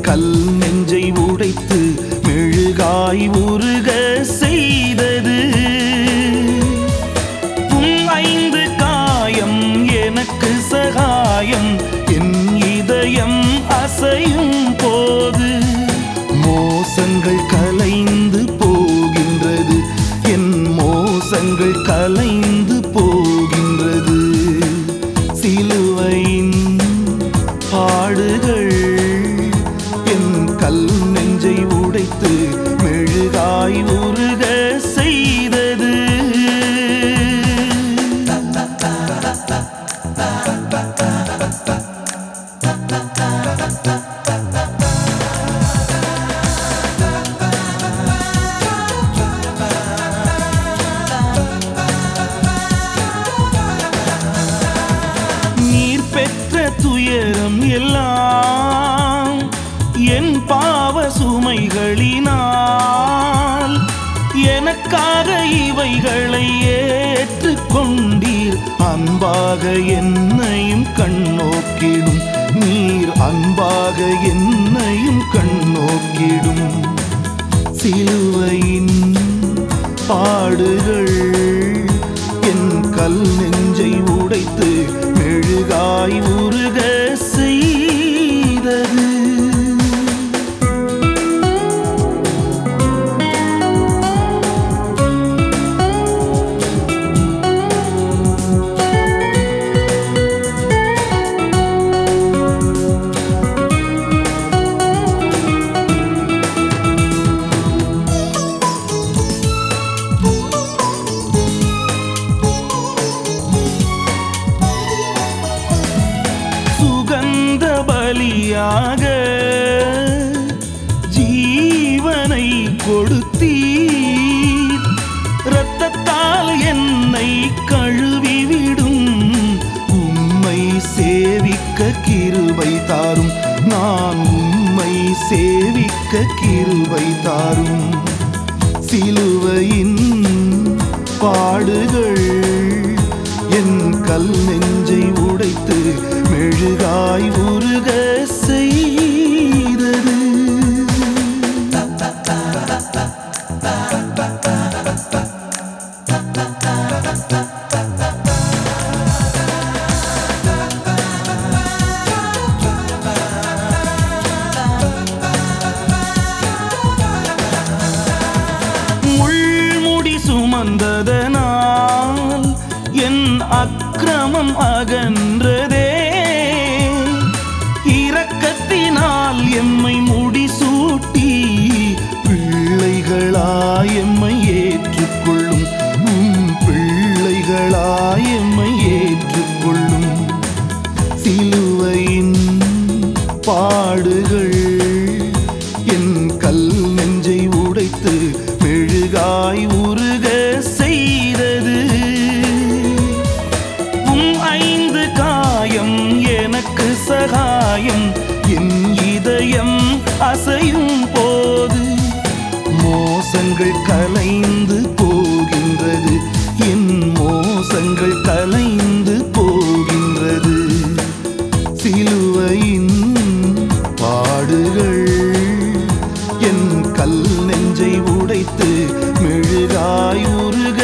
கல் நெஞ்சை உடைத்து மெழுகாய் உருக செய்தது உம் ஐந்து காயம் எனக்கு சகாயம் என் இதயம் அசையும் போது மோசங்கள் கலைந்து போகின்றது என் மோசங்கள் கலைந்து போகின்றது சிலுவையின் பாடுகள் என் கல் நெஞ்சை உடைத்து மெழுகாய் உருக செய்தது நீர் பெற்ற துயரம் எல்லாம் என் பாவ சுமைகளினால் எனக்காக இவைகளை ஏற்றுக்கொண்டீர் அன்பாக என்னையும் கண்ணோக்கிடும் நீர் அன்பாக என்னையும் கண்ணோக்கிடும் சிலுவையின் பாடுகள் என் கல் நெஞ்சை உடைத்து மெழுகாய் உருக செய்தது சுகந்த பலியாக ஜீவனை கொடுத்தீர் இரத்தத்தால் என்னை கழுவிவிடும் உம்மை சேவிக்க கிருபை தாரும் நான் உம்மை சேவிக்க கிருபை தாரும் சிலுவையின் பாடுகள் என் கல் நெஞ்சை உடைத்து மெழுகாய் உருக செய்தது முள்முடி சுமந்ததனால் என் அக்கிரமம் அகன்றதே இரக்கத்தினால் எம்மை முடிசூட்டி பிள்ளைகளாய் எம்மை ஏற்றுக்கொள்ளும் உம் பிள்ளைகளாய் எம்மை ஏற்றுக்கொள்ளும் சிலுவையின் பாடுகள் என் கல் நெஞ்சை உடைத்து மெழுகாய் உருக செய்தது உம் ஐந்து காயம் எனக்கு சகாயம் என் இதயம் அசையும் போது மோசங்கள் கலைந்து போகின்றது என் மோசங்கள் கலைந்து போகின்றது சிலுவையின் பாடுகள் என் கல் நெஞ்சை உடைத்து மெழுகாய் உருக